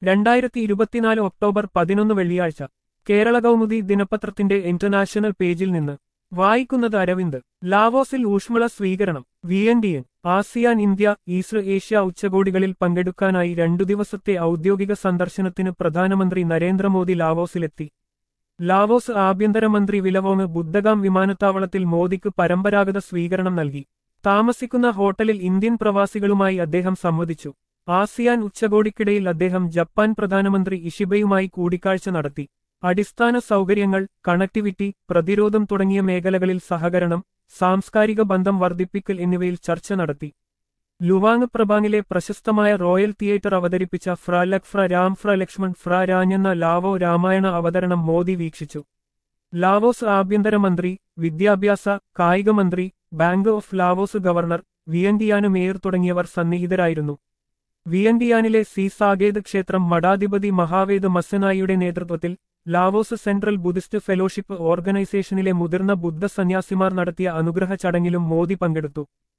രണ്ടായിരത്തി ഇരുപത്തിനാല് ഒക്ടോബർ പതിനൊന്ന് വെള്ളിയാഴ്ച കേരള കൗമുദി ദിനപത്രത്തിന്റെ ഇന്റർനാഷണൽ പേജിൽ നിന്ന് വായിക്കുന്നത് അരവിന്ദ് ലാവോസിൽ ഊഷ്മള സ്വീകരണം V N D N ASEAN India east Asia ഉച്ചകോടികളിൽ പങ്കെടുക്കാനായി രണ്ടു ദിവസത്തെ ഔദ്യോഗിക സന്ദർശനത്തിന് പ്രധാനമന്ത്രി നരേന്ദ്രമോദി ലാവോസിലെത്തി ലാവോസ് ആഭ്യന്തരമന്ത്രി വിലവോങ് ബുദ്ധഗാം വിമാനത്താവളത്തിൽ മോദിക്ക് പരമ്പരാഗത സ്വീകരണം നൽകി താമസിക്കുന്ന ഹോട്ടലിൽ ഇന്ത്യൻ പ്രവാസികളുമായി അദ്ദേഹം സംവദിച്ചു ആസിയാൻ ഉച്ചകോടിക്കിടയിൽ അദ്ദേഹം ജപ്പാൻ പ്രധാനമന്ത്രി ഇഷിബയുമായി കൂടിക്കാഴ്ച നടത്തി അടിസ്ഥാന സൗകര്യങ്ങൾ കണക്ടിവിറ്റി പ്രതിരോധം തുടങ്ങിയ മേഖലകളിൽ സഹകരണം സാംസ്കാരിക ബന്ധം വർദ്ധിപ്പിക്കൽ എന്നിവയിൽ ചർച്ച നടത്തി ലുവാങ് പ്രഭാങ്ങിലെ പ്രശസ്തമായ റോയൽ തിയേറ്റർ അവതരിപ്പിച്ച ഫ്ര ലക് ഫ്ര രാം ഫ്ര ലക്ഷ്മൺ ഫ്ര രാഞ്ഞെന്ന ലാവോ രാമായണ അവതരണം മോദി വീക്ഷിച്ചു ലാവോസ് ആഭ്യന്തരമന്ത്രി വിദ്യാഭ്യാസ കായിക മന്ത്രി ബാങ്ക് ഓഫ് ലാവോസ് ഗവർണർ വിയന്റിയാന് മേയർ തുടങ്ങിയവർ സന്നിഹിതരായിരുന്നു വിയന്റിയാനിലെ സി സാകേത് ക്ഷേത്രം മഠാധിപതി മഹാവേദ് മസനായിയുടെ നേതൃത്വത്തിൽ ലാവോസ് സെൻട്രൽ ബുദ്ധിസ്റ്റ് ഫെലോഷിപ്പ് ഓർഗനൈസേഷനിലെ മുതിർന്ന ബുദ്ധ സന്യാസിമാർ നടത്തിയ അനുഗ്രഹ ചടങ്ങിലും മോദി പങ്കെടുത്തു